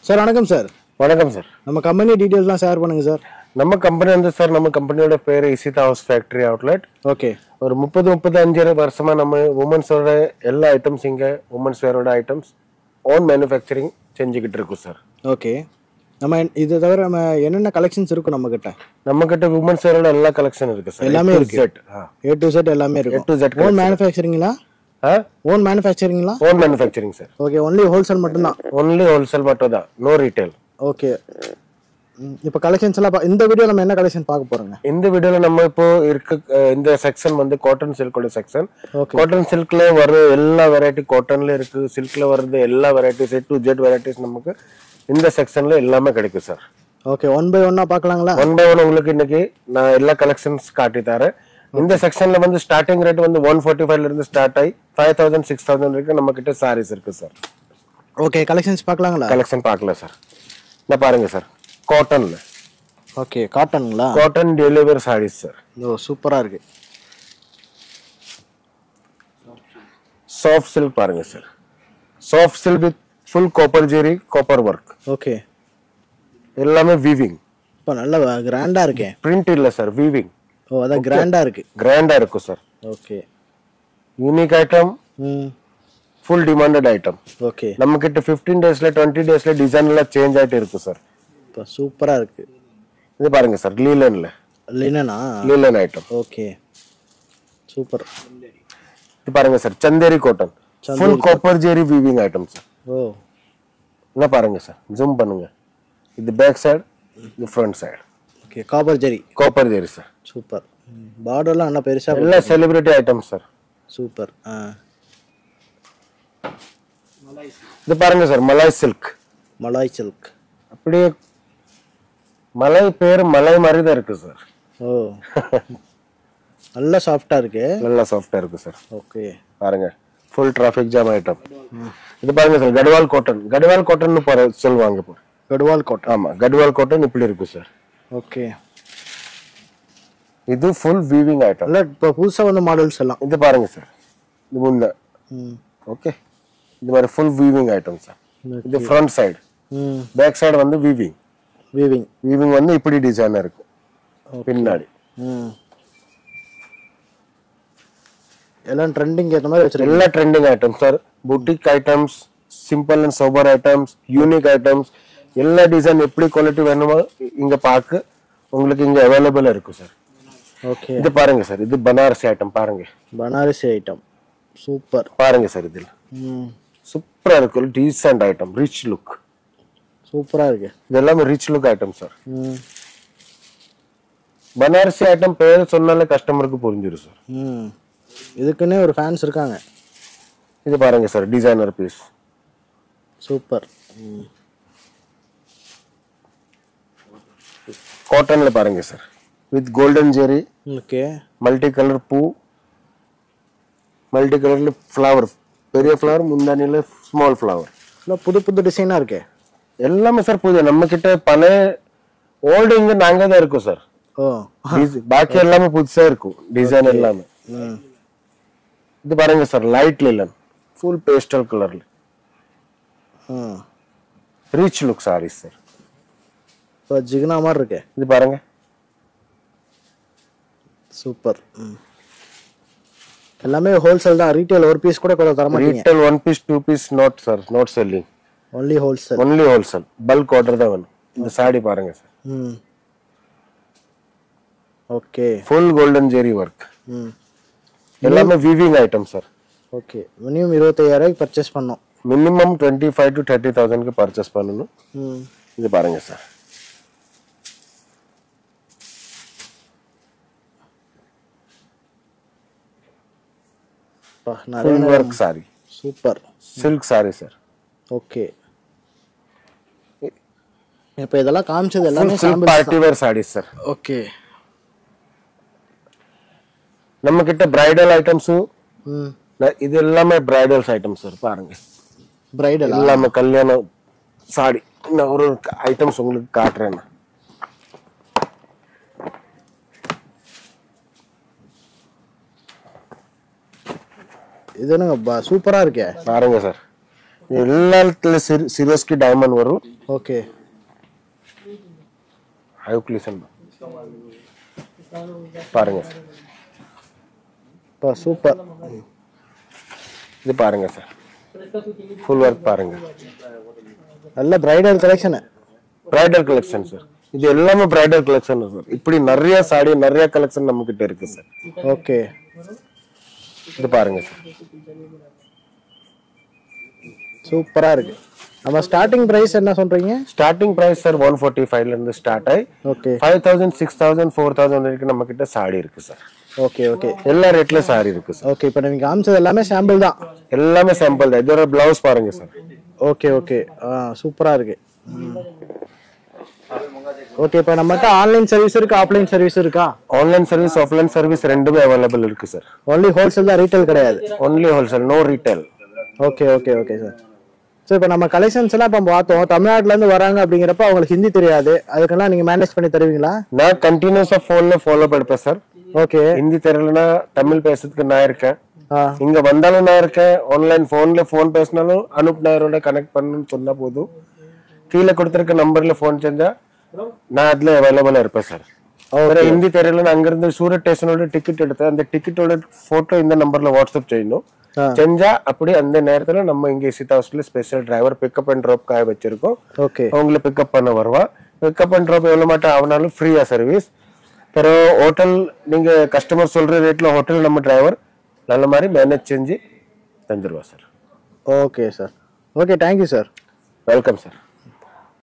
Sir வணக்கம் sir வணக்கம் sir நம்ம கம்பெனி டீட்டெயில்ஸ்லாம் ஷேர் பண்ணுங்க சார் நம்ம கம்பெனி வந்து சார் நம்ம கம்பெனியோட பேர் Isitha house factory outlet okay ஒரு முப்பது முப்பத்தஞ்சு வருஷமா நம்ம உமன்ஸோட எல்லா ஐட்டம்ஸ் இங்க உமன்ஸ் வேரோட ஐட்டம்ஸ் ஓன் மேனுஃபேக்சரிங் செஞ்சுக்கிட்டு இருக்கோம் சார் ஓகே நம்ம இது தவிர நம்ம என்னென்ன கலெக்ஷன்ஸ் இருக்கும் நம்ம கிட்ட நம்ம கிட்ட உமன்ஸ் வேரோட எல்லா கலெக்ஷன் இருக்கு சார் எல்லாமே இருக்கு. செட் ஏ டு செட் எல்லாமே இருக்கும் to Z ஓன் மேனுஃபேக்சரிங்களா ஓன் மேனுஃபேக்சரிங்களா own manufacturing sir okay only wholesale மட்டும்தான் ஒன்லி ஹோல்சேல் மட்டும் தான் நோ ரீட்டைல் ஓகே இப்போ கலெக்ஷன்ஸ் எல்லாம் பா- இந்த வீடியோ நம்ம என்ன கலெக்ஷன் பார்க்க போறோங்க இந்த வீடியோல நம்ம இப்போ இருக்க அஹ், இந்த செக்ஷன் வந்து காட்டன் சில்கோட செக்ஷன் Okay. காட்டன் சில்க்ல வர எல்லா வெரைட்டி காட்டன்ல இருக்கு சில்க்ல வர்றது எல்லா varieties A to Z varieties நமக்கு இந்த செக்ஷன்ல எல்லாமே கிடைக்கும் சார் ஓகே ஒன் பை ஒன்னா பார்க்கலாங்களா ஒன் பை ஒன் உங்களுக்கு இன்னைக்கு நான் எல்லா கலெக்ஷன்ஸ் காட்டி தரேன் இந்த செக்ஷன்ல வந்து ஸ்டார்டிங் ரேட் வந்து ஒன் ஃபார்ட்டி ஃபைவ்ல இருந்து ஸ்டார்ட் ஆகி ஃபைவ் தௌசண்ட் சிக்ஸ் தௌசண்ட் வரைக்கும் நம்ம கிட்ட சாரீஸ் இருக்கு சார் ஓகே கலெக்ஷன்ஸ் பார்க்கலாங்களா கலெக்ஷன் பார்க்கல சார் இந்த பாருங்க சார் காட்டன்ல ஓகே காட்டனுங்களா காட்டன் டெலிவரி சாரீஸ் சார் ஓ சூப்பராக இருக்கு சாஃப்ட் சில்க் பாருங்க sir soft silk with full copper zari copper work okay எல்லாமே வீவிங் இப்போ நல்ல கிராண்டாக இருக்கே பிரிண்ட் இல்ல சார் வீவிங் ஓ அதான் கிராண்டாக இருக்கு கிராண்டா இருக்கும் சார் ஓகே யூனிக் ஐட்டம் ம் ஃபுல் டிமாண்டட் ஐட்டம் ஓகே நம்ம கிட்ட ஃபிஃப்டீன் டேஸ்ல டுவெண்ட்டி டேஸ்ல டிசைன் எல்லாம் சேஞ்ச் ஆயிட்டு இருக்கும் சார் இப்போ சூப்பராக இருக்கு இது பாருங்க சார் லீலன்ல லினனா லீலன் ஐட்டம் ஓகே சூப்பர் இது பாருங்க sir Chanderi cotton full copper zari weaving item sir ஓ என்ன பாருங்க சார் ஜூம் பண்ணுங்க இது பேக் சைடு இது front side okay copper zari copper zari sir super பார்டர்லாம் என்ன பெருசாக எல்லாம் செலிபிரிட்டி ஐட்டம் சார் சூப்பர் ஆ இது பாருங்க sir malai silk malai silk அப்படியே மலை பேர் மலை மாதிரி தான் இருக்கு சார் ஓ நல்ல சாஃப்டாக இருக்கு நல்லா சாஃப்டா இருக்கு சார் ஓகே பாருங்க ஃபுல் டிராஃபிக் ஜாம் ஐட்டம் இது பாருங்க sir Gadwal cotton Gadwal cotton போற சொல்லுவாங்க இப்போ கடுவால் கோட்டை ஆமா கடுவால் காட்டன் இப்படி இருக்கு சார் ஓகே இது ஃபுல் வீவிங் ஐட்டம் நல்ல இப்போ புதுசாக வந்து மாடல்ஸ் எல்லாம் இது பாருங்க சார் இது முன்ன ம் ஓகே இது மாதிரி ஃபுல் வீவிங் ஐட்டம் சார் இது ஃப்ரண்ட் சைடு ம் பேக் சைடு வந்து வீவிங் வீவிங் வீவிங் வந்து இப்படி டிசைன் இருக்கும் பின்னாடி ம் எல்லாம் ட்ரெண்டிங் ஏற்ற மாதிரி வச்சிருக்கேன் எல்லா trending items sir boutique items simple and sober items unique items எல்லா டிசைன் எப்படி குவாலிட்டி வேணுமோ இங்க பார்க்க உங்களுக்கு இங்க அவைலபிள் இருக்கும் சார் ஓகே இது பாருங்க சார் இது பனாரசி ஐட்டம் பாருங்க பனாரசி ஐட்டம் சூப்பர் பாருங்க சார் இதுல ம் சூப்பரா இருக்கும் டீசென்ட் ஐட்டம் ரிச் லுக் சூப்பராக இருக்கு இது எல்லாமே ரிச் லுக் ஐட்டம் சார் ம் பனாரசி ஐட்டம் பேர் சொன்னாலே கஸ்டமருக்கு புரிஞ்சிடும் சார் ம் இதுக்குன்னே ஒரு ஃபேன்ஸ் இருக்காங்க இது பாருங்க சார் டிசைனர் பீஸ் சூப்பர் ம் காட்டன்ல பாருங்க sir with golden zari okay multi colour பூ மல்டி கலர்ல ஃப்ளவர் பெரிய ஃப்ளவர் முந்தானில ஸ்மால் ஃப்ளவர் இல்லை புது புது டிசைனாக இருக்கே எல்லாமே சார் புது நம்ம கிட்ட பழைய ஓல்டு இங்க நாங்க தான் இருக்கோம் சார் ஓ பாக்கி எல்லாமே புதுசா இருக்கும் டிசைன் எல்லாமே ம் இது பாருங்க sir light linen full pastel கலர்ல ம் ரிச் லுக் சாரீஸ் சார் இப்போ ஜிகினா மாதிரி இருக்கே இது பாருங்க சூப்பர் ம் எல்லாமே ஹோல்சேல் தான் ரீட்டைல் ஒரு பீஸ் கூட கொஞ்சம் தர மாட்டீங்க retail one piece two piece not sir not selling only wholesale only wholesale bulk order தான் வேணும் இந்த சாடி பாருங்க சார் ம் okay full golden zari work ம் எல்லாமே weaving item sir okay minimum இருபத்தையாயிரம் பர்ச்சேஸ் பண்ணோம் minimum twenty five to thirty தௌசண்ட்க்கு பர்ச்சேஸ் பண்ணணும் ம் இது பாருங்க சார் பா, நிறைய full work sari super silk sari sir okay இப்போ இதெல்லாம் காமிச்சது எல்லாமே silk samples party wear sari sir okay நம்ம கிட்ட பிரைடல் ஐட்டம்ஸும் ம் இது எல்லாமே பிரைடல்ஸ் ஐட்டம்ஸ் சார் பாருங்க பிரைடல் எல்லாமே கல்யாணம் சாடி நான் ஒரு ஐட்டம்ஸ் உங்களுக்கு காட்டுறேன் நான். இது என்னங்க சூப்பராக இருக்கே பாருங்க சார் எல்லாத்துல சிரோஸ்கி டைமண்ட் வரும் ஓகே ஹைக்லிசன் பாருங்க சார் இப்போ சூப்பர் இது பாருங்க சார் ஃபுல் ஒர்க் பாருங்க நல்ல bridal collection bridal collection sir இது எல்லாமே பிரைடல் கலெக்ஷன் சார் இப்படி நிறைய சாடி நிறைய கலெக்ஷன் நம்ம கிட்ட இருக்கு சார் ஓகே இது பாருங்க சார் சூப்பராக இருக்கு நம்ம ஸ்டார்டிங் ப்ரைஸ் என்ன சொல்றீங்க starting price sir one forty ஃபைவ்ல இருந்து ஸ்டார்ட் ஆகி okay five thousand six thousand four thousand வரைக்கும் நம்ம கிட்ட சாடி இருக்கு சார் ஓகே ஓகே எல்லா ரேட்ல சாரி இருக்கு சார் ஓகே இப்போ நீங்கள் காமிச்சது எல்லாமே சாம்பிள் தான் எல்லாமே சாம்பிள் தான் இதோட பிளவுஸ் பாருங்க சார் ஓகே ஓகே ஆ சூப்பராக இருக்கு ஓகே இப்போ நம்மகிட்ட ஆன்லைன் சர்வீஸ் இருக்கு ஆஃப்லைன் சர்வீஸ் இருக்கா ஆன்லைன் சர்வீஸ் ஆஃப்லைன் சர்வீஸ் ரெண்டுமே அவைலபிள் இருக்கு சார் ஒன்லி ஹோல்சேல் தான் ரீட்டைல் கிடையாது only wholesale no retail okay okay okay sir so இப்போ நம்ம கலெக்ஷன்ஸ் எல்லாம் இப்போ பார்த்தோம் தமிழ்நாட்டுல இருந்து வராங்க அப்படிங்கிறப்ப அவங்களுக்கு ஹிந்தி தெரியாது அதுக்கெல்லாம் நீங்க மேனேஜ் பண்ணி தருவீங்களா நான் கண்டினியூஸா போன்ல ஃபாலோ படிப்பேன் சார் ஓகே ஹிந்தி தெரியலனா தமிழ் பேசுறதுக்கு நான் இருக்கேன் ஆ இங்க வந்தாலும் நான் இருக்கேன் ஆன்லைன் போன்ல ஃபோன் பேசினாலும் அனுப்புனாரோட கனெக்ட் பண்ணணும்னு சொன்னா போதும் கீழே கொடுத்துருக்க நம்பர்ல ஃபோன் செஞ்சா நான் அதுல அவைலபிளா இருப்பேன் சார் வேற ஹிந்தி தெரியலன்னு அங்கிருந்து சூரத் ஸ்டேஷனோட டிக்கெட் எடுத்தேன் அந்த டிக்கெட்டோட போட்டோ இந்த நம்பர்ல வாட்ஸ்அப் செய்யணும் ஆ. செஞ்சா அப்படி அந்த நேரத்துல நம்ம இங்க சீதா ஹாஸ்டல்ல special driver pickup and drop காய வச்சிருக்கோம் ஓகே அவங்கள பிக்கப் பண்ண வருவா பிக்கப் அண்ட் ட்ராப் எவ்வளவு மாட்டம் ஆகினாலும் ஃப்ரீயா சர்வீஸ் பிறகு ஹோட்டல் நீங்க கஸ்டமர் சொல்ற ரேட்ல ஹோட்டல் நம்ம டிரைவர் நல்ல மாதிரி மேனேஜ் செஞ்சு தந்துருவா sir okay sir okay thank you sir welcome sir